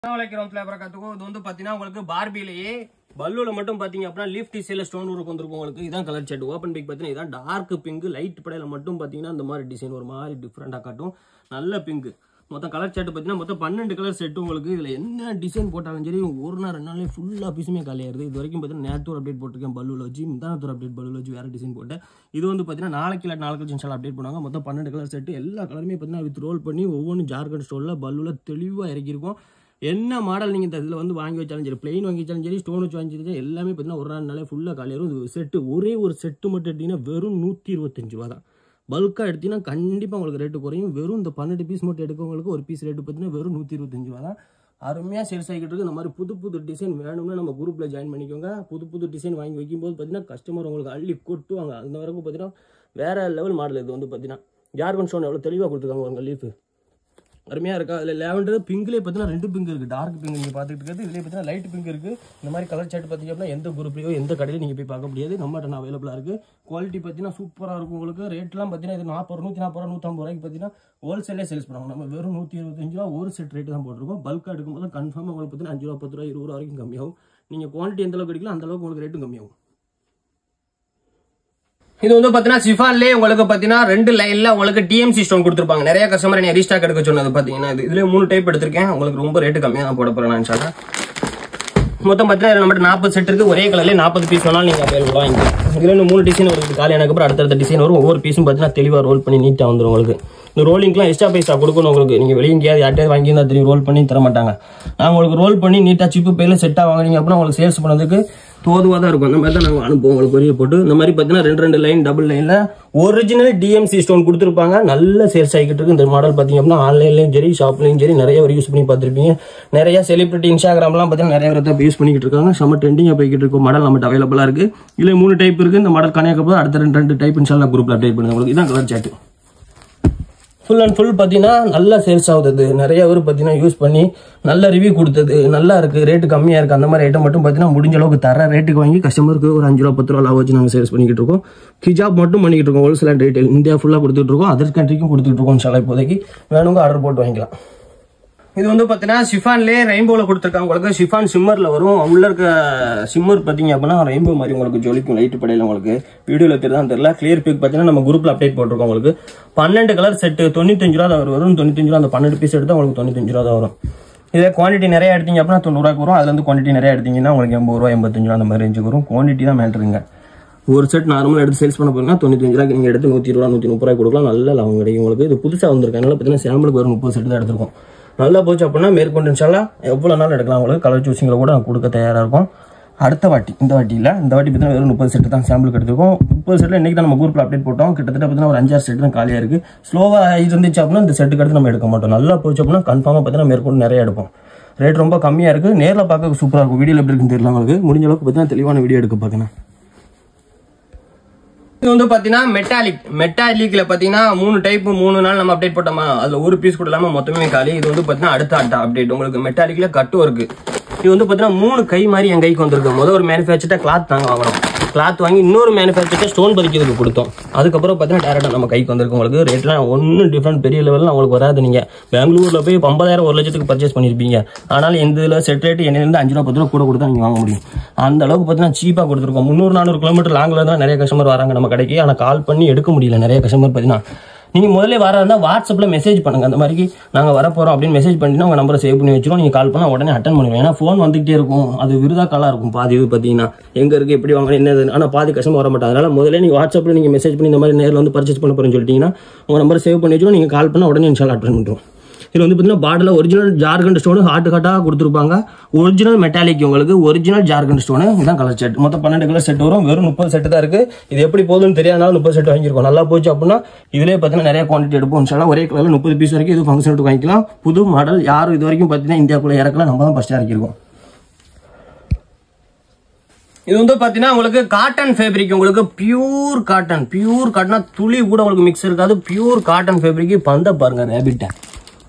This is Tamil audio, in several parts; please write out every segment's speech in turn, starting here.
வளைக்கிறோம் ஃபிளேவரை கற்றுக்கும் இது வந்து பார்த்தீங்கன்னா உங்களுக்கு பார்பிலேயே பல்லுல மட்டும் பார்த்தீங்க அப்படின்னா லீஃப் டிசைல ஸ்டோன் ஒர்க் வந்திருக்கும் உங்களுக்கு இதான் கலர் செட் ஓப்பன் பிக் பார்த்தீங்கன்னா இதான் டார்க் பிங்க் லைட் படையில மட்டும் பார்த்தீங்கன்னா இந்த மாதிரி டிசைன் ஒரு மாதிரி டிஃப்ரெண்டாக காட்டும் நல்ல பிங்க் மொத்தம் கலர் செட் பார்த்தீங்கன்னா மொத்தம் பன்னெண்டு கலர் செட் உங்களுக்கு இதில் என்ன டிசைன் போட்டாலும் சரி ஒரு நாள் ரெண்டு நாளே ஃபுல்லாக பீஸுமே காலியாயிருது இது வரைக்கும் பார்த்தீங்கன்னா நேற்று ஒரு அப்டேட் போட்டிருக்கேன் பல்லுல வச்சு முந்தானத்து ஒரு அப்டேட் பல்லுல வச்சு வேறு டிசைன் போட்டேன் இது வந்து பார்த்தீங்கன்னா நாளைக்கு இல்லை நாளைக்கு இன்ஷால் அப்டேட் பண்ணுவாங்க மொத்தம் பன்னெண்டு கலர் செட்டு எல்லா கலருமே பார்த்தீங்கன்னா வித் ரோல் பண்ணி ஒவ்வொன்றும் ஜார்க்கண்ட் ஸ்டோரில் பல்லுல தெளிவாக இறக்கியிருக்கோம் என்ன மாடல் நீங்கள் இந்த இதில் வந்து வாங்கி வச்சாலும் சரி பிளெயின் வாங்கி வச்சாலும் சரி ஸ்டோன் வச்சு வாங்கி வச்சாலும் எல்லாமே பார்த்தீங்கன்னா ஒரு நாள் நாளே ஃபுல்லாக காலியாரும் இது செட்டு ஒரே ஒரு செட்டு மட்டும் எடுத்தீங்கன்னா வெறும் நூற்றி இருபத்தஞ்சு ரூபா தான் பல்காக எடுத்தீங்கன்னா கண்டிப்பாக உங்களுக்கு ரேட்டு குறையும் வெறும் இந்த பன்னெண்டு பீஸ் மட்டும் எடுக்கவங்களுக்கு ஒரு பீஸ் ரேட்டு பார்த்தீங்கன்னா வெறும் நூற்றி இருபத்தஞ்சு ரூபா தான் அருமையாக சேல்ஸ் ஆகிட்டு இருக்கு இந்த மாதிரி புது புது டிசைன் வேணும்னா நம்ம குரூப்பில் ஜாயின் பண்ணிக்கோங்க புது புது டிசைன் வாங்கி வைக்கும்போது பார்த்தீங்கன்னா கஸ்டமர் உங்களுக்கு அள்ளி கொட்டுவாங்க அந்த வரைக்கும் பார்த்தீங்கன்னா வேற லெவல் மாடல் இது வந்து பார்த்தீங்கன்னா ஜார்கன் ஸ்டோன் எவ்வளோ தெளிவாக கொடுத்துருக்காங்க உங்கள் லீஃபு அருமையாக இருக்கா அதில் லேவண்டர் பிங்க்லேயே பார்த்தீங்கன்னா ரெண்டு பிங்க் இருக்குது டார்க் பிங்க் நீங்கள் பார்த்துட்டு இருக்கிறது இதுலேயே பார்த்தீங்கன்னா லைட் பிங்க் இருக்குது இந்த மாதிரி கலர் சார்ட் பார்த்தீங்க அப்படின்னா எந்த குரூப்லையோ எந்த கடையிலும் நீங்கள் போய் பார்க்க முடியாது நம்மகிட்ட அவைலபிளாக இருக்குது குவாலிட்டி பார்த்தீங்கன்னா சூப்பராக இருக்கும் உங்களுக்கு ரேட்லாம் பார்த்தீங்கன்னா இது நாற்பது நூற்றி நாற்பது ரூபா நூற்றம்பது ரூபாய்க்கு பார்த்தீங்கன்னா ஹோல்சேலே சேல்ஸ் பண்ணுவாங்க நம்ம வெறும் நூற்றி இருபத்தஞ்சு ரூபா ஒரு செட் ரேட்டு தான் போட்டிருக்கோம் பல்காக எடுக்கும்போது கன்ஃபார்மாக உங்களுக்கு பார்த்தீங்கன்னா அஞ்சு ரூபா பத்து ரூபா இருபது ரூபா வரைக்கும் கம்மியாகும் நீங்கள் குவாலிட்டி எந்த அளவுக்கு எடுக்கலாம் அந்த அளவுக்கு உங்களுக்கு ரேட்டும் கம்மியாகும் இது வந்து பாத்தீங்கன்னா சிஃபான்லேயே உங்களுக்கு பாத்தீங்கன்னா ரெண்டு லைன்ல உங்களுக்கு டிஎம்சி ஸ்டோன் கொடுத்துருப்பாங்க நிறைய கஸ்டமர் என்ன ரீஸ்டாக் எடுக்க சொன்னது பாத்தீங்கன்னா இது இதுல மூணு டைப் எடுத்திருக்கேன் உங்களுக்கு ரொம்ப ரேட்டு கம்மியா தான் போட போறேன் நான் மொத்தம் பார்த்தீங்கன்னா நம்மகிட்ட நாற்பது செட் இருக்கு ஒரே கலர்லேயே நாற்பது பீஸ் வேணாலும் நீங்கள் அவைலபிள் வாங்கிக்கலாம் இதுல இன்னும் மூணு டிசைன் வருது காலியானக்கு அப்புறம் அடுத்தடுத்த டிசைன் வரும் ஒவ்வொரு பீஸும் பார்த்தீங்கன்னா தெளிவாக ரோல் பண்ணி நீட்டாக வந்துடும் உங்களுக்கு இந்த ரோலிங்க்குலாம் எக்ஸ்ட்ரா பைசா கொடுக்கணும் உங்களுக்கு நீங்கள் வெளியே எங்கேயாவது யார்ட்டையாவது வாங்கியிருந்தா தெரியும் ரோல் பண்ணி தர மாட்டாங்க நான் உங்களுக்கு ரோல் பண்ணி நீட்டாக சிப்பு பையில் செட்டாக வாங்குறீங்க அப்படின்னா உங்களுக்கு சேல்ஸ் பண்ணதுக்கு தோதுவாக தான் இருக்கும் அந்த மாதிரி தான் நாங்கள் அனுப்புவோம் உங்களுக்கு கொரிய போட்டு இந்த மாதிரி பார்த்தீங்கன்னா ரெண்டு ரெண்டு லைன் டபுள் லைனில் ஒரிஜினல் டிஎம்சி ஸ்டோன் கொடுத்துருப்பாங்க நல்ல சேல்ஸ் ஆகிட்டு இருக்கு இந்த மாடல் பார்த்தீங்க அப்படின்னா ஆன்லைன்லையும் சரி ஷாப்லையும் சரி நிறைய பேர் யூஸ் பண்ணி பார்த்துருப்பீங்க நிறைய செலிபிரிட்டி இன்ஸ்டாகிராம்லாம் பார்த்தீங்கன்னா நிறைய பேர் தான் யூஸ் பண்ணிக்கிட்டு இருக்காங்க செம்ம ட்ரெண்டிங்காக போய்கிட்டு இருக்கும் மாடல் நம்மகிட்ட அவைலபிளாக இருக்கு இதில் மூணு டைப் இருக்கு இந்த மாடல் கணியாக்கப்புறம் அடுத்த ரெண்டு ரெண்டு டைப் இன்ஷால்லா குரூப்ல அப்டேட் பண்ணுங்க உங்களுக்கு இதான் colour chart full and full பார்த்தீங்கன்னா நல்லா சேல்ஸ் ஆகுது நிறைய பேர் பார்த்தீங்கன்னா யூஸ் பண்ணி நல்ல ரிவ்யூ கொடுத்தது நல்லா இருக்கு ரேட்டு கம்மியாக இருக்கு அந்த மாதிரி ஐட்டம் மட்டும் பார்த்தீங்கன்னா முடிஞ்ச அளவுக்கு தர ரேட்டுக்கு வாங்கி கஸ்டமருக்கு ஒரு அஞ்சு ரூபா பத்து ரூபா லாபம் வச்சு நாங்கள் சேல்ஸ் பண்ணிக்கிட்டு இருக்கோம் ஹிஜாப் மட்டும் பண்ணிக்கிட்டு இருக்கோம் ஹோல்சேல் அண்ட் ரீட்டைல் இந்தியா ஃபுல்லாக கொடுத்துட்டு இருக்கோம் அதர் கண்ட்ரிக்கும் கொடுத்துட்டு இருக்கோம் சில இப்போதைக்கு வேணுங்க ஆர்டர் போட்டு வாங்கிக்கலாம் இது வந்து பார்த்தீங்கன்னா ஷிஃபான்லேயே ரெயின்போவில் கொடுத்துருக்காங்க உங்களுக்கு ஷிஃபான் சிம்மரில் வரும் உள்ள இருக்க சிம்மர் பார்த்தீங்க அப்படின்னா ரெயின்போ மாதிரி உங்களுக்கு ஜொலிக்கும் லைட் படையில உங்களுக்கு வீடியோவில் தெரியுதான் தெரியல கிளியர் பிக் பார்த்தீங்கன்னா நம்ம குரூப்பில் அப்டேட் போட்டிருக்கோம் உங்களுக்கு பன்னெண்டு கலர் செட்டு தொண்ணூத்தஞ்சு ரூபா தான் வரும் தொண்ணூத்தஞ்சு ரூபா அந்த பன்னெண்டு பீஸ் எடுத்தால் உங்களுக்கு தொண்ணூத்தஞ்சு ரூபா தான் வரும் இதே குவான்டிட்டி நிறைய எடுத்தீங்க அப்படின்னா தொண்ணூறுவாக்கு வரும் அதுல இருந்து குவான்டிட்டி நிறைய எடுத்தீங்கன்னா உங்களுக்கு எண்பது ரூபா எண்பத்தஞ்சு ரூபா அந்த மாதிரி ரேஞ்சுக்கு வரும் குவான்டிட்டி தான் மேட்ருங்க ஒரு செட் நார்மலாக எடுத்து சேல்ஸ் பண்ண போறீங்கன்னா தொண்ணூத்தஞ்சு ரூபாய்க்கு நீங்கள் எடுத்து நூற்றி ரூபா நூற்றி முப்பது ரூபாய் கொடுக்கலாம் நல்ல லாபம் கிடைக்கும் உங்களுக்கு இது புதுசாக வந்திருக்கு அதனால பார்த்தீங்கன்னா சாம்பிளுக்கு ஒரு முப்பது செட் தான் எடுத்திருக்கோம் நல்லா போச்சு அப்படின்னா மேற்கொண்டு இன்ஷால்லா எவ்வளோ நாள் எடுக்கலாம் உங்களுக்கு கலர் சூஸிங்கில் கூட நான் கொடுக்க தயாராக இருக்கும் அடுத்த வாட்டி இந்த வாட்டி இல்லை இந்த வாட்டி பார்த்தீங்கன்னா வெறும் முப்பது செட்டு தான் சாம்பிளுக்கு எடுத்துருக்கோம் முப்பது செட்டில் இன்றைக்கி தான் நம்ம குரூப்பில் அப்டேட் போட்டோம் கிட்டத்தட்ட பார்த்தீங்கன்னா ஒரு அஞ்சாறு செட்டு தான் காலியாக இருக்குது ஸ்லோவாக இருந்துச்சு அப்படின்னா இந்த செட்டுக்கு அடுத்து நம்ம எடுக்க மாட்டோம் நல்லா போச்சு அப்படின்னா கன்ஃபார்மாக பார்த்தீங்கன்னா மேற்கொண்டு நிறைய எடுப்போம் ரேட் ரொம்ப கம்மியாக இருக்குது நேரில் பார்க்க சூப்பராக இருக்கும் வீடியோவில் எப்படி இருக்குன்னு தெரியல உங்களுக்கு முடிஞ்ச அளவுக்கு பார்த்தீங்கன்னா தெளிவான வீடியோ எடுக்க பார்க்கணும் இது வந்து பாத்தீங்கன்னா மெட்டாலிக் மெட்டாலிக்ல பாத்தீங்கன்னா மூணு டைப் மூணு நாள் நம்ம அப்டேட் போட்டோமா அதுல ஒரு பீஸ் கூட இல்லாம மொத்தமே காலி இது வந்து பாத்தீங்கன்னா அடுத்த அப்டேட் உங்களுக்கு மெட்டாலிக்ல கட்டும் இருக்கு இது வந்து பாத்தீங்கன்னா மூணு கை மாதிரி என் கைக்கு வந்திருக்கு முதல் ஒரு மேனுஃபேக்சர்ட்ட கிளாத் தாங்க வாங்கணும் கிளாத் வாங்கி இன்னொரு மேனுஃபேக்சர்ட்ட ஸ்டோன் பதிக்கிறதுக்கு கொடுத்தோம் அதுக்கப்புறம் பாத்தீங்கன்னா டேரக்டா நம்ம கைக்கு வந்திருக்கு உங்களுக்கு ரேட்லாம் ஒன்றும் டிஃப்ரெண்ட் பெரிய லெவலில் உங்களுக்கு வராது நீங்க பெங்களூர்ல போய் ஐம்பதாயிரம் ஒரு லட்சத்துக்கு பர்ச்சேஸ் பண்ணிருப்பீங்க ஆனால் இந்த இதில் செட் ரேட் என்னிலிருந்து அஞ்சு ரூபா பத்து ரூபா கூட கொடுத்தா நீங்க வாங்க முடியும் அந்த அளவுக்கு பார்த்தீங்கன்னா சீப்பாக கொடுத்துருக்கோம் முந்நூறு நானூறு கிலோமீட்டர் லாங்கில் தான் நிறைய கஸ்டமர் வராங்க நம்ம கடைக்கு ஆனால் கால் பண்ணி எடுக்க முடியல நிறைய கஸ்டமர் பார்த்தீங்கன்னா நீங்க முதல்ல வர இருந்தா வாட்ஸ்அப்ல மெசேஜ் பண்ணுங்க அந்த மாதிரி நாங்க வர போறோம் அப்படின்னு மெசேஜ் பண்ணிட்டு உங்க நம்பரை சேவ் பண்ணி வச்சிரும் நீங்க கால் பண்ணா உடனே அட்டன் பண்ணுவீங்க ஏன்னா ஃபோன் வந்துகிட்டே இருக்கும் அது விருதா காலா இருக்கும் பாதி இது பாத்தீங்கன்னா எங்க இருக்கு எப்படி வாங்க என்னது ஆனா பாதி கஷ்டமா வர மாட்டாங்க அதனால முதல்ல நீங்க வாட்ஸ்அப்ல நீங்க மெசேஜ் பண்ணி இந்த மாதிரி நேரில் வந்து பர்ச்சேஸ் பண்ண போறேன்னு சொல்லிட்டீங்கன்னா உங்க நம்பரை சேவ் பண்ணி வச்சிரும் நீங்க கால் பண்ணா உடனே இன்ஷால் அட்டன் பண்ணுறோம் இது வந்து பார்த்தீங்கன்னா பாட்டில் ஒரிஜினல் ஜார்கண்ட் ஸ்டோனு ஹார்ட் ஹார்ட்டாக கொடுத்துருப்பாங்க ஒரிஜினல் மெட்டாலிக் உங்களுக்கு ஒரிஜினல் ஜார்கண்ட் ஸ்டோனு இதான் கலர் செட் மொத்தம் பன்னெண்டு கலர் செட் வரும் வெறும் முப்பது செட்டு தான் இருக்கு இது எப்படி போகுதுன்னு தெரியாதனால முப்பது செட் வாங்கியிருக்கோம் நல்லா போச்சு அப்படின்னா இதுலேயே பார்த்தீங்கன்னா நிறைய குவான்டிட்டி எடுப்போம் இன்ஷால்லா ஒரே கலரில் முப்பது பீஸ் வரைக்கும் இது ஃபங்க்ஷன் வாங்கிக்கலாம் புது மாடல் யாரும் இது வரைக்கும் பார்த்தீங்கன்னா இந்தியாக்குள்ள இறக்கல நம்ம தான் ஃபஸ்ட்டாக இறக்கிருக்கோம் இது வந்து பாத்தீங்கன்னா உங்களுக்கு காட்டன் ஃபேப்ரிக் உங்களுக்கு பியூர் காட்டன் பியூர் காட்டனா துளி கூட உங்களுக்கு மிக்ஸ் இருக்காது பியூர் காட்டன் ஃபேப்ரிக் பந்த பாருங்க ரேபிட்ட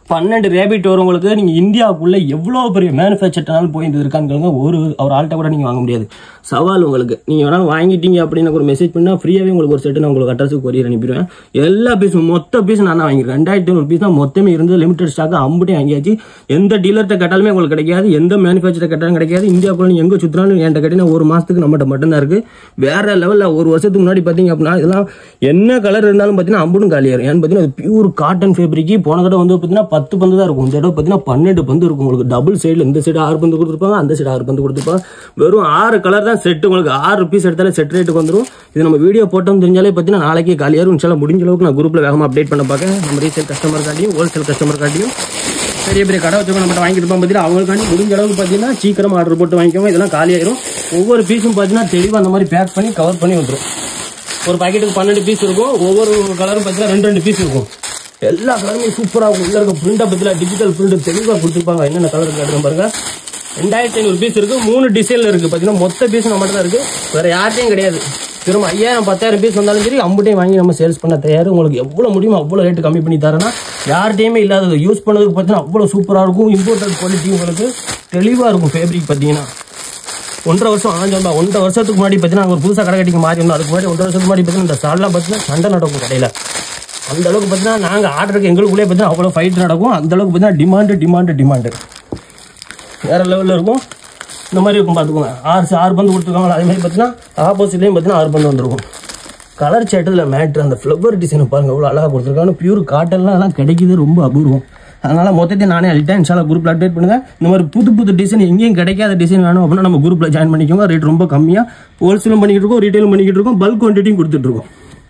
பன்னெண்டு ரேபிட் வரும் உங்களுக்கு நீங்கள் இந்தியாவுக்குள்ளே எவ்வளோ பெரிய மேனுஃபேக்சர்னாலும் போய் இது இருக்கான்னு ஒரு ஒரு ஆள்கிட்ட கூட நீங்கள் வாங்க முடியாது சவால் உங்களுக்கு நீங்கள் வேணாலும் வாங்கிட்டீங்க அப்படின்னு ஒரு மெசேஜ் பண்ணால் ஃப்ரீயாகவே உங்களுக்கு ஒரு செட்டு நான் உங்களுக்கு அட்ரஸுக்கு கொரியர் அனுப்பிடுவேன் எல்லா பீஸும் மொத்த பீஸ் நான் தான் வாங்கிருக்கேன் ரெண்டாயிரத்தி ஐநூறு பீஸ் தான் மொத்தமே இருந்து லிமிடெட் ஸ்டாக் அம்புட்டே வாங்கியாச்சு எந்த டீலர்கிட்ட கேட்டாலுமே உங்களுக்கு கிடைக்காது எந்த மேனுஃபேக்சர் கேட்டாலும் கிடைக்காது இந்தியாவுக்குள்ள நீங்கள் எங்கே சுற்றுறாலும் என்கிட்ட கேட்டீங்கன்னா ஒரு மாதத்துக்கு நம்மகிட்ட மட்டும்தான் இருக்குது வேற லெவலில் ஒரு வருஷத்துக்கு முன்னாடி பார்த்தீங்க அப்படின்னா இதெல்லாம் என்ன கலர் இருந்தாலும் பார்த்தீங்கன்னா அம்புடும் காலியாகும் ஏன்னு பார்த்தீங்கன்னா அது பியூர் காட்டன் ஃபேப்ரிக்கு போன தடவை வந்து பார்த்தீங்கன்னா பத்து பந்து தான் இருக்கும் இந்த தடவை பார்த்தீங்கன்னா பன்னெண்டு பந்து இருக்கும் உங்களுக்கு டபுள் சைடில் இந்த சைடு ஆறு பந்து கொடுத்துருப்பாங்க அந்த சைடு ஆறு பந்து கொடுத்துருப்பாங்க வெறும் ஆறு கலர் தான் செட்டு உங்களுக்கு ஆறு பீஸ் எடுத்தாலே செட் ரேட்டுக்கு வந்துடும் இது நம்ம வீடியோ போட்டோம் தெரிஞ்சாலே பார்த்தீங்கன்னா நாளைக்கு காலியாரும் இன்ஷால்லா முடிஞ்ச அளவுக்கு நான் குரூப்பில் வேகமாக அப்டேட் பண்ண பார்க்க நம்ம ரீசேல் கஸ்டமர் காட்டியும் ஹோல்சேல் கஸ்டமர் காட்டியும் பெரிய பெரிய கடை வச்சுக்கோ நம்மகிட்ட வாங்கிட்டு இருப்போம் பார்த்தீங்கன்னா அவங்களுக்காண்டி முடிஞ்ச அளவுக்கு பார்த்தீங்கன்னா சீக்கிரமா ஆர்டர் போட்டு வாங்கிக்கோங்க இதெல்லாம் காலியாயிரும் ஒவ்வொரு பீஸும் பார்த்தீங்கன்னா தெளிவாக அந்த மாதிரி பேக் பண்ணி கவர் பண்ணி வந்துடும் ஒரு பாக்கெட்டுக்கு பன்னெண்டு பீஸ் இருக்கும் ஒவ்வொரு கலரும் பார்த்தீங்கன்னா ரெண்டு ரெண்டு பீஸ் இருக்கும் எல்லா கலருமே சூப்பராக இருக்கும் உள்ள இருக்க பிரிண்டை பற்றில டிஜிட்டல் பிரிண்ட் தெளிவாக கொடுத்துருப்பாங்க என்னென்ன கலர் காட்டுங்க பாருங்க ரெண்டாயிரத்தி ஐநூறு பீஸ் இருக்கு மூணு டிசைன்ல இருக்கு பார்த்தீங்கன்னா மொத்த பீஸ் நம்ம தான் இருக்கு வேற யார்ட்டையும் கிடையாது திரும்ப ஐயாயிரம் பத்தாயிரம் பீஸ் வந்தாலும் சரி அம்புட்டையும் வாங்கி நம்ம சேல்ஸ் பண்ண தயார் உங்களுக்கு எவ்வளோ முடியுமோ அவ்வளோ ரேட்டு கம்மி பண்ணி தரேன்னா யார்ட்டையுமே இல்லாதது யூஸ் பண்ணதுக்கு பார்த்தீங்கன்னா அவ்வளோ சூப்பராக இருக்கும் இம்போர்ட்டட் குவாலிட்டி உங்களுக்கு தெளிவாக இருக்கும் ஃபேப்ரிக் பார்த்தீங்கன்னா ஒன்றரை வருஷம் ஆஞ்சோம்பா ஒன்றரை வருஷத்துக்கு முன்னாடி பார்த்தீங்கன்னா நாங்கள் ஒரு புதுசாக கடை கட்டிக்கு மாறி இருந்தோம் அதுக்கு முன்னாடி ஒன்றரை வருஷத்துக்கு முன்னாடி பார்த்தீங்கன்னா இந்த சால்லாம் பார்த்தீங்கன்னா சண்டை நடக்கும் கடையில் அந்த அளவுக்கு பார்த்தீங்கன்னா நாங்கள் ஆர்டருக்கு எங்களுக்குள்ளே பார்த்தீங்கன்னா அவ்வளோ ஃபைட் நடக்கும் அந்த அளவுக்கு பார்த்தீங்கன்னா டிமாண்டு டிமாண்டு டிமாண்டு வேற லெவலில் இருக்கும் இந்த மாதிரி இருக்கும் பார்த்துக்கோங்க ஆறு ஆறு பந்து கொடுத்துருக்காங்க அதே மாதிரி பார்த்தீங்கன்னா ஆப்போசிட்லேயும் பார்த்தீங்கன்னா ஆறு பந்து வந்துருக்கும் கலர் சேட்டத்தில் மேட்ரு அந்த ஃப்ளவர் டிசைனை பாருங்க எவ்வளோ அழகாக கொடுத்துருக்காங்க பியூர் காட்டன்லாம் எல்லாம் கிடைக்குது ரொம்ப அபூர்வம் அதனால மொத்தத்தையும் நானே அழிட்டேன் இன்ஷால்லா குரூப்பில் அப்டேட் பண்ணுங்க இந்த மாதிரி புது புது டிசைன் எங்கேயும் கிடைக்காத டிசைன் வேணும் அப்படின்னா நம்ம குரூப்பில் ஜாயின் பண்ணிக்கோங்க ரேட் ரொம்ப கம்மியாக ஹோல்சேலும் பண்ணிக்கிட்டு இருக்கோம் ரீட்டைலும் பண்ணிக்கிட்டு இருக்கோம் பல்க் குவான்டிட்டியும் கொடுத்துட்டு இருக்கோம்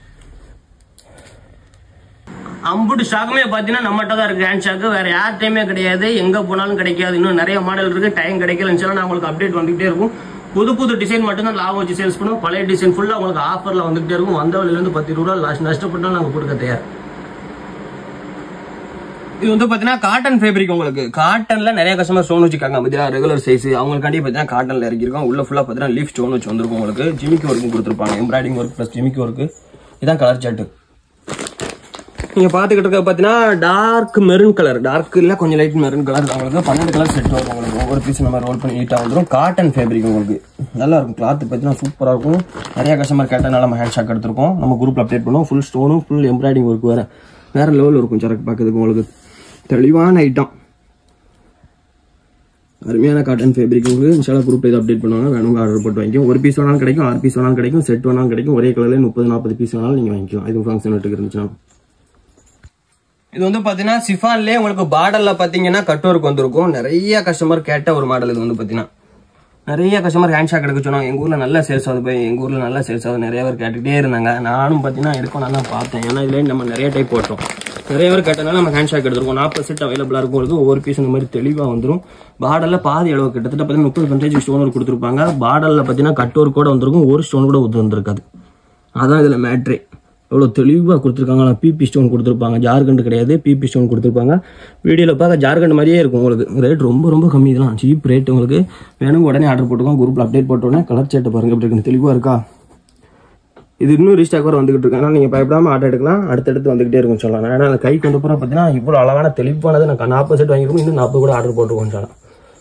அம்புட்டு ஸ்டாக்குமே பார்த்தீங்கன்னா நம்மகிட்ட தான் இருக்கு ஹேண்ட் ஸ்டாக்கு வேற யார்ட்டையுமே கிடையாது எங்க போனாலும் கிடைக்காது இன்னும் நிறைய மாடல் இருக்கு டைம் கிடைக்கலன்னு சொல்லி நான் உங்களுக்கு அப்டேட் வந்துகிட்டே இருக்கும் புது புது டிசைன் மட்டும் தான் லாபம் வச்சு சேல்ஸ் பண்ணுவோம் பழைய டிசைன் ஃபுல்லாக உங்களுக்கு ஆஃபர்ல வந்துகிட்டே இருக்கும் வந்த வழியிலேருந்து பத்து ரூபா லாஸ்ட் நஷ்டப்பட்டாலும் நாங்கள் கொடுக்க தயார் இது வந்து பார்த்தீங்கன்னா காட்டன் ஃபேப்ரிக் உங்களுக்கு காட்டன்ல நிறைய கஸ்டமர் ஸ்டோன் வச்சுக்காங்க பார்த்தீங்கன்னா ரெகுலர் சைஸ் அவங்களுக்காண்டி பார்த்தீங்கன்னா காட்டன்ல இறக்கிருக்கோம் உள்ள ஃபுல்லாக பார்த்தீங்கன்னா லீஃப் ஸ்டோன் வச்சு வந்திருக்கும் உங்களுக்கு ஜிமிக்கு ஒர்க்கும் கொடுத்துருப்பாங்க எம்ப்ராய்டிங் ஒர்க் ப்ளஸ் ஜிமிக்கு ஒர்க்கு இதான் கலர் சார்ட்டு நீங்க பாத்துக்கிட்டு இருக்க பாத்தீங்கன்னா டார்க் மெரூன் கலர் டார்க் இல்ல கொஞ்சம் லைட் மெரூன் கலர் உங்களுக்கு பன்னெண்டு கலர் செட் வரும் உங்களுக்கு ஒவ்வொரு பீஸ் நம்ம ரோல் பண்ணி நீட்டா வந்துடும் காட்டன் ஃபேப்ரிக் உங்களுக்கு நல்லா இருக்கும் கிளாத் பார்த்தீங்கன்னா சூப்பரா இருக்கும் நிறைய கஸ்டமர் கேட்டனால நம்ம ஹேண்ட் ஷாக் எடுத்திருக்கோம் நம்ம குரூப்ல அப்டேட் பண்ணுவோம் ஃபுல் ஸ்டோனும் ஃபுல் எம்ப்ராய்டிங் ஒர்க் வேற வேற லெவல் இருக்கும் சரக்கு பார்க்கறதுக்கு உங்களுக்கு தெளிவான ஐட்டம் அருமையான காட்டன் ஃபேப்ரிக் உங்களுக்கு இன்ஷால்லா குரூப் இது அப்டேட் பண்ணுவாங்க வேணுங்க ஆர்டர் போட்டு வாங்கிக்கோ ஒரு பீஸ் வேணாலும் கிடைக்கும் ஆறு பீஸ் வேணாலும் கிடைக்கும் செட் வேணாலும் கிடைக்கும் ஒரே கலர்ல முப்பது நாற்பது பீஸ் வேணாலும் நீங்க வாங்கிக்கலாம் இது ஃபங்க்ஷன் வீட்டுக்கு இருந்துச்சுன்னா இது வந்து பாத்தீங்கன்னா சிஃபான்லயே உங்களுக்கு பார்டர்ல பாத்தீங்கன்னா கட் ஒர்க் வந்திருக்கும் நிறைய கஸ்டமர் கேட்ட ஒரு மாடல் இது வந்து பாத்தீங்கன்னா நிறைய கஸ்டமர் ஹேண்ட் ஷாக் எடுக்க சொன்னாங்க எங்க ஊர்ல நல்ல சேல்ஸ் ஆகுது போய் எங்க ஊர்ல நல்ல சேல்ஸ் ஆகுது நிறைய பேர் கேட்டுக்கிட்டே இருந்தாங்க நானும் பாத்தீங்கன்னா எடுக்கும் நான் தான் பார்த்தேன் ஏன்னா இதுல நம்ம நிறைய டைப் போட்டோம் நிறைய பேர் கேட்டனால நம்ம ஹேண்ட் ஷாக் எடுத்துருக்கோம் நாற்பது செட் அவைலபிளா இருக்கும் உங்களுக்கு ஒவ்வொரு பீஸ் இந்த மாதிரி தெளிவா வந்துரும் பார்டர்ல பாதி அளவு கிட்டத்தட்ட பாத்தீங்கன்னா முப்பது பர்சன்டேஜ் ஸ்டோன் ஒர்க் கொடுத்துருப்பாங்க பார்டர்ல பாத்தீங்கன்னா கட் ஒர்க் கூட வந்திருக்கும் ஒரு ஸ்டோன் கூட ஒத்து வந்திருக்காது அதான் இதுல மேட்ரே எவ்வளோ தெளிவாக கொடுத்துருக்காங்க ஆனால் பிபி ஸ்டோன் கொடுத்துருப்பாங்க ஜார்க்கண்ட் கிடையாது பிபி ஸ்டோன் கொடுத்துருப்பாங்க வீடியோவில் பார்க்க ஜார்க்கண்ட் மாதிரியே இருக்கும் உங்களுக்கு ரேட் ரொம்ப ரொம்ப கம்மி இதெல்லாம் சீப் ரேட் உங்களுக்கு வேணும் உடனே ஆர்டர் போட்டுக்கோங்க குரூப்பில் அப்டேட் போட்ட உடனே கலர் சேட்டை பாருங்க எப்படி இருக்குன்னு தெளிவாக இருக்கா இது இன்னும் ரீஸ்டாக் வர வந்துகிட்டு இருக்கு ஆனால் நீங்கள் பயப்படாம ஆர்டர் எடுக்கலாம் அடுத்தடுத்து வந்துகிட்டே இருக்கும் சொல்லலாம் ஏன்னா அந்த கை கொண்டு போகிற பார்த்தீங்கன்னா இவ்வளோ அழகான தெளிவானது நான் நாற்பது செட் வாங்கிருக்கோம் இன்னும் நாற்பது கூட ஆர்டர் போட்டுருக்கோம் சொல்லலாம்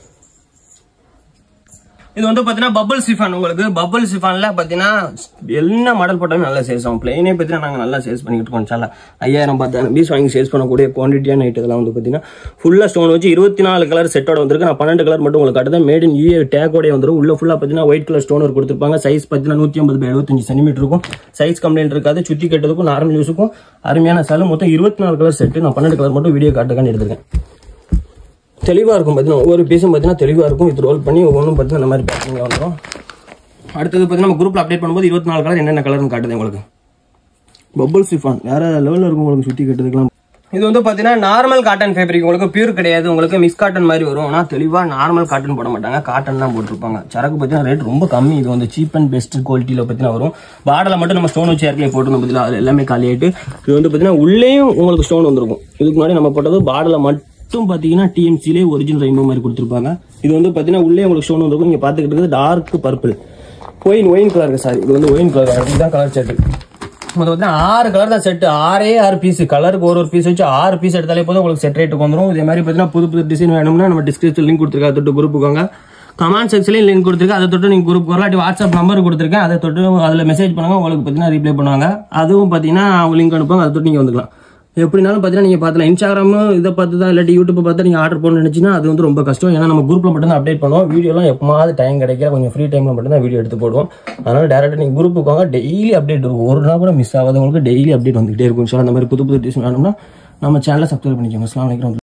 இது வந்து பாத்தீங்கன்னா பபுள் சிஃபான் உங்களுக்கு பபுள் சிஃபான்ல பாத்தீங்கன்னா என்ன மாடல் போட்டாலும் நல்லா சேல்ஸ் ஆகும் பிளைனே பாத்தீங்கன்னா நாங்க நல்லா சேல்ஸ் பண்ணிட்டு இருக்கோம் சால ஐயாயிரம் பத்தாயிரம் பீஸ் வாங்கி சேல்ஸ் பண்ணக்கூடிய குவான்டிட்டியான ஐட்டம் இதெல்லாம் வந்து பாத்தீங்கன்னா ஃபுல்லா ஸ்டோன் வச்சு இருபத்தி நாலு கலர் செட்டோட வந்திருக்கு நான் பன்னெண்டு கலர் மட்டும் உங்களுக்கு காட்டுதான் மேட் இன் யூஏ டேக்கோடய வந்துரும் உள்ள ஃபுல்லா பாத்தீங்கன்னா ஒயிட் கலர் ஸ்டோன் ஒர்க் கொடுத்துருப்பாங்க சைஸ் பாத்தீங்கன்னா நூத்தி ஐம்பது பை எழுபத்தஞ்சு சென்டிமீட்டர் இருக்கும் சைஸ் கம்ப்ளைண்ட் இருக்காது சுத்தி கட்டுறதுக்கும் நார்மல் யூஸுக்கும் அருமையான சேலை மொத்தம் இருபத்தி நாலு கலர் செட்டு நான் பன்னெண்டு கலர் மட்டும் வீடியோ காட்டுக்கான்னு எடுத்திருக்கேன் தெளிவாக இருக்கும் பார்த்தீங்கன்னா ஒவ்வொரு பீஸும் பார்த்தீங்கன்னா தெளிவாக இருக்கும் இது ரோல் பண்ணி ஒவ்வொன்றும் பார்த்தீங்கன்னா இந்த மாதிரி பேக்கிங் வந்துடும் அடுத்தது பார்த்தீங்கன்னா நம்ம குரூப்பில் அப்டேட் பண்ணும்போது இருபத்தி நாலு கலர் என்னென்ன கலர்னு காட்டுது உங்களுக்கு பபுள் சிஃபான் வேற லெவலில் இருக்கும் உங்களுக்கு சுற்றி கட்டுறதுக்கெல்லாம் இது வந்து பார்த்தீங்கன்னா நார்மல் காட்டன் ஃபேப்ரிக் உங்களுக்கு பியூர் கிடையாது உங்களுக்கு மிஸ் காட்டன் மாதிரி வரும் ஆனால் தெளிவாக நார்மல் காட்டன் போட மாட்டாங்க காட்டன் தான் போட்டிருப்பாங்க சரக்கு பார்த்தீங்கன்னா ரேட் ரொம்ப கம்மி இது வந்து சீப் அண்ட் பெஸ்ட் குவாலிட்டியில் பார்த்தீங்கன்னா வரும் பாடலை மட்டும் நம்ம ஸ்டோன் வச்சு ஏற்கனவே போட்டிருந்தோம் பார்த்தீங்கன்னா அது எல்லாமே காலி ஆயிட்டு இது வந்து பார்த்தீங்கன்னா உள்ளேயும் உங்களுக்கு ஸ்டோன் வந்திருக்கும் இதுக்கு முன்னாடி நம்ம போட்டது பாடலை மட்டும் பார்த்தீங்கன்னா டிஎம்சிலே ஒரிஜினல் ரெயின்போ மாதிரி கொடுத்துருப்பாங்க இது வந்து பார்த்தீங்கன்னா உள்ளே உங்களுக்கு ஸ்டோன் வந்திருக்கும் நீங்கள் பார்த்துக்கிட்டு இருக்கிறது dark purple wine wine colour sari இது வந்து ஒயின் கலர் இதுதான் கலர் சார்ட் மொத்தம் பார்த்தீங்கன்னா ஆறு கலர் தான் செட் ஆறே ஆறு பீஸ் கலருக்கு ஒரு ஒரு பீஸ் வச்சு ஆறு பீஸ் எடுத்தாலே போதும் உங்களுக்கு செட் ரேட்டுக்கு வந்துடும் இதே மாதிரி பார்த்தீங்கன்னா புது புது டிசைன் வேணும்னா நம்ம டிஸ்கிரிப்ஷன் லிங்க் கொடுத்துருக்கேன் தொட்டு குரூப்புக்கு வாங்க கமெண்ட் செக்ஷன்லையும் லிங்க் கொடுத்துருக்கேன் அதை தொட்டு நீங்கள் குரூப் வரலாட்டி வாட்ஸ்அப் நம்பர் கொடுத்துருக்கேன் அதை தொட்டு அதில் மெசேஜ் பண்ணுங்க உங்களுக்கு பார்த்தீங்கன்னா ரிப்ளை பண்ணுவாங்க அதுவும் பார்த்தீங்கன்னா அவங்க லிங்க் அனுப்புவாங்க அதை தொட்டு நீங்கள் வந்துக்கலாம் எப்படினாலும் பார்த்தீங்கன்னா நீங்கள் பார்த்துலாம் இன்ஸ்டாகிராம் இதை பார்த்து தான் இல்லாட்டி யூடியூப் பார்த்து நீங்கள் ஆர்டர் பண்ண நினச்சிங்கன்னா அது வந்து ரொம்ப கஷ்டம் ஏன்னா நம்ம குரூப்பில் மட்டும் தான் அப்டேட் பண்ணுவோம் வீடியோலாம் எப்போமாவது டைம் கிடைக்கல கொஞ்சம் ஃப்ரீ டைமில் மட்டும் தான் வீடியோ எடுத்து போடுவோம் அதனால் டேரெக்டாக நீங்கள் குரூப்புக்கு வாங்க டெய்லி அப்டேட் இருக்கும் ஒரு நாள் கூட மிஸ் ஆகாதவங்களுக்கு டெய்லி அப்டேட் வந்துகிட்டே இருக்கும் ஸோ அந்த மாதிரி புது புது டிஷன் வேணும்னா நம்ம சேனலை சப்ஸ்கிரைப் பண்ணிக்கோங்க அஸ்லாம் வலைக்கம்